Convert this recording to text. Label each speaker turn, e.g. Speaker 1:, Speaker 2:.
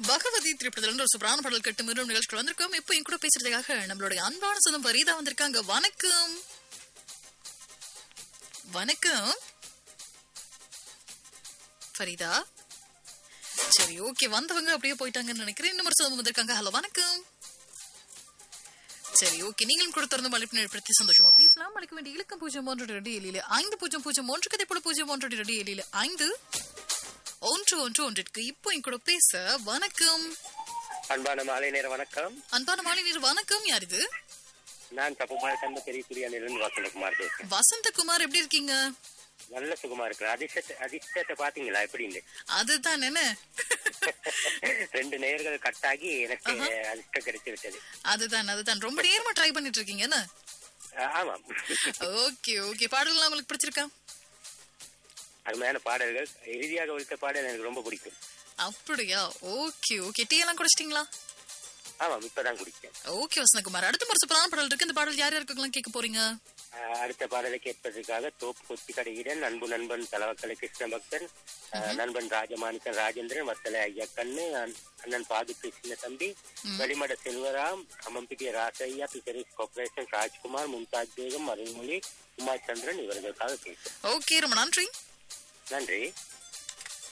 Speaker 1: பகவதி திரைப்படத்துல ஒரு சூப்பரான பாடல் கட்டு மீண்டும் நிகழ்ச்சிகள் வந்திருக்கோம் இப்போ என் கூட பேசுறதுக்காக நம்மளுடைய அன்பான சொந்தம் பரீதா வந்திருக்காங்க வணக்கம் வணக்கம் ஃபரீதா சரி ஓகே வந்தவங்க அப்படியே போயிட்டாங்கன்னு நினைக்கிறேன் இன்னும் ஒரு சொந்தம் வந்திருக்காங்க ஹலோ வணக்கம் சரி ஓகே நீங்களும் கூட திறந்து மழைப்பு பற்றி சந்தோஷமா பேசலாம் அளிக்க வேண்டிய இலக்கம் பூஜ்ஜியம் ஒன்று ரெண்டு ஏழில் ஐந்து பூஜ்ஜியம் பூஜ்ஜியம் ஒன்று கதை போல பூஜ்ஜியம் ஒன்று ரெண்டு ஏழில் ஐந்து ஒன்று ஒன்று ஒன்றிற்கு இப்போ என் கூட பேச வணக்கம்
Speaker 2: அன்பான மாலை நேர வணக்கம்
Speaker 1: அன்பான மாலினீர் வணக்கம் யார் இது
Speaker 2: நான் தப்புமாரி தந்த பெரிய குடியானிலிருந்து வசந்தகுமார் பேசுறேன்
Speaker 1: வசந்தகுமார் எப்படி இருக்கீங்க
Speaker 2: நல்ல சுகமா இருக்கிறேன் அதிர்ஷ்டத்தை அதிர்ஷ்டத்தை பாத்தீங்களா எப்படின்னு
Speaker 1: அதுதான் என்ன
Speaker 2: ரெண்டு நேர்கள் கட்டாகி எனக்கு அதிர்ஷ்டம் கிடைச்சு விட்டது
Speaker 1: அதுதான் அதுதான் ரொம்ப நேரமா ட்ரை பண்ணிட்டு இருக்கீங்க என்ன
Speaker 2: அஹ் ஆமாம்
Speaker 1: ஓகே ஓகே பாடலாம் உங்களுக்கு பிடிச்சிருக்கா
Speaker 2: அருமையான பாடல்கள் இறுதியாக ஒழித்த பாடல் எனக்கு ரொம்ப பிடிக்கும்
Speaker 1: அப்படியா ஓகே ஓகே டீ எல்லாம் குடிச்சிட்டீங்களா
Speaker 2: ஆமாம் இப்பதான் குடிச்சேன்
Speaker 1: ஓகே வசந்தகுமார் அடுத்த ஒரு சூப்பரான பாடல் இருக்கு இந்த பாடல் யார் யாருக்கெல்லாம் கேட்க போறீங்க
Speaker 2: அஹ் அடுத்த பாடலை கேட்பதற்காக தோப்பு கொத்தி கடையிடன் அன்பு நண்பன் தலவக்கலை கிருஷ்ண பக்தன் அஹ் நண்பன் ராஜமாணிக்கன் ராஜேந்திரன் வத்தலை ஐயா கண்ணு அண்ணன் அண்ணன் பாது கிருஷ்ண தம்பி வெளிமட செல்வராம் அம்மம்பிட்டிய ராசையா பிசரிஸ் கார்பரேஷன் ராஜ்குமார் மும்தாஜ் பேகம் அருள்மொழி உமா சந்திரன் இவர்களுக்காக பேசும்
Speaker 1: ஓகே ரொம்ப நன்றி
Speaker 2: நன்றி